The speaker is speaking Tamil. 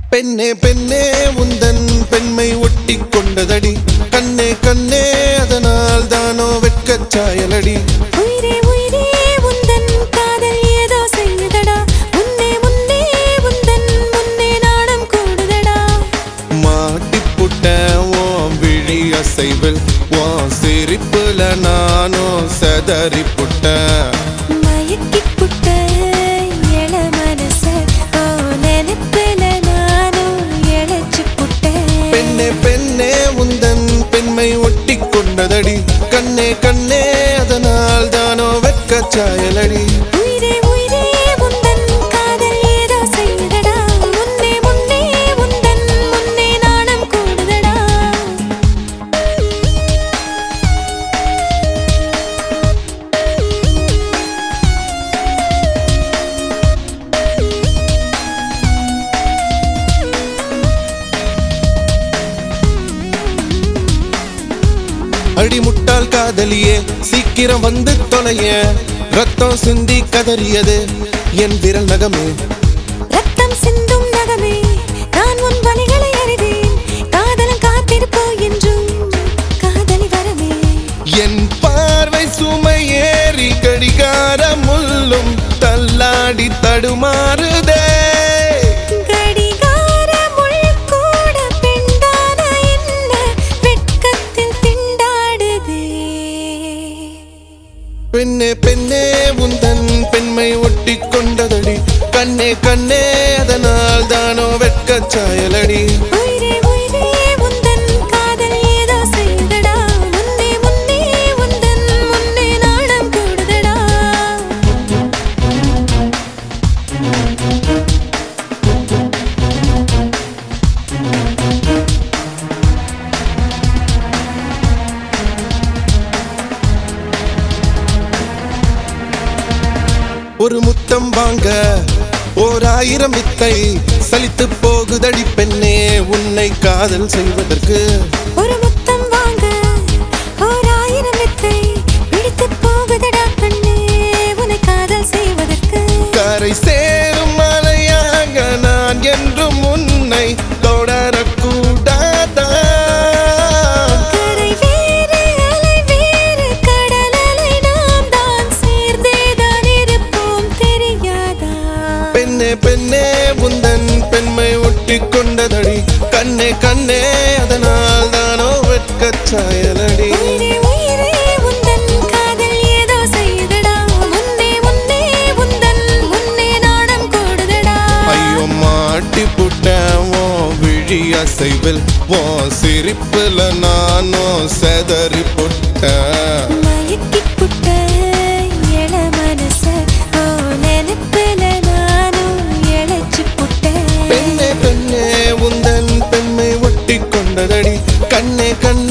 பெண்ணே பெண்ணே உந்தன் பெண்மை ஒட்டி கொண்டதடி கண்ணே கண்ணே அதனால் தானோ வெட்கச் சாயலடி உயிரே உயிரே உந்தன் காதல் ஏதோ செய்யுதடா முன்னே முன்னே உந்தன் முன்னே நாணம் கூடுதடா மாட்டிப்புட்ட உன் விழி அசைவில் உன் சிரிப்புல நானும் செதறி புட்டேன் மயக்கி புட்ட இள மனச ஓ நினைப்பில நானும் இழைச்சு புட்டேன் பெண்ணே பெண்ணே உந்தன் பெண்மை ஒட்டி கொண்டதடி கண்ணே கண்ணே அதனால் தானோ வெட்கச் சாயலடி உயிரே உயிரே உந்தன் காதல் ஏதோ செய்யுதடா முன்னே முன்னே உந்தன் முன்னே நாணம் கூடுதடா அடி முட்டாள் காதலியே சீக்கிரம் வந்து தொலைய ரத்தம் சிந்தி கதறியது என் விரல் நகமே ரத்தம் சிந்தும் நகமே நான் உன் வழிகளை அறிவேன் காதலன் காத்திருப்போ என்றும் காதலி வரமே என் பார்வை சுமை ஏறி கடிகார முள்ளும் தள்ளாடி தடுமாறுதே கடிகார முள் கூட பெண்தான என்ன வெட்கத்தில் திண்டாடுதே பெண்ணே பெண்ணே உந்தன் பெண்மை ஒட்டி கொண்டதடி கண்ணே கண்ணே அதனால் தானோ வெட்கச் சாயலடி உயிரே உயிரே உந்தன் காதல் ஏதோ செய்தடா முன்னே முன்னே உந்தன் முன்னே நாணம் கூடுதடா ஒரு முத்தம் வாங்க ஓர் ஆயிரம் வித்தை சலித்து போகுதடி பெண்ணே உன்னை காதல் செய்வதற்கு ஒரு முத்தம் வாங்க ஓர் ஆயிரம் வித்தை பிடித்து போகுதடா கண்ணே உன்னை காதல் செய்வதற்கு கரை சேரும் மலையாக நான் என்றும் உன்னை தொடரக்கூடாதா கரை வேறு அலை வேறு கடல் அலை நாம் தான் சேர்ந்தேதான் இருப்போம் தெரியாதா பெண்ணே பெண்ணே உந்தன் பெண்மை ஒட்டி கொண்டதடி கண்ணே கண்ணே அதனால் தானோ வெட்கச் சாயலடி உயிரே உயிரே உந்தன் காதல் ஏதோ செய்யுதடா முன்னே முன்னே உந்தன் முன்னே நாணம் கூடுதடா ஐயோ மாட்டி புட்டேன் ஓ விழி அசைவில் ஓ சிரிப்புல நானும் செதறி புட்டேன் மயக்கி புட்ட இள மனச ஓ நினைப்பில நானும் இழைச்சு புட்டேன் பெண்ணே பெண்ணே உந்தன் பெண்மை ஒட்டி கொண்டதடி கண்ணே கண்ணே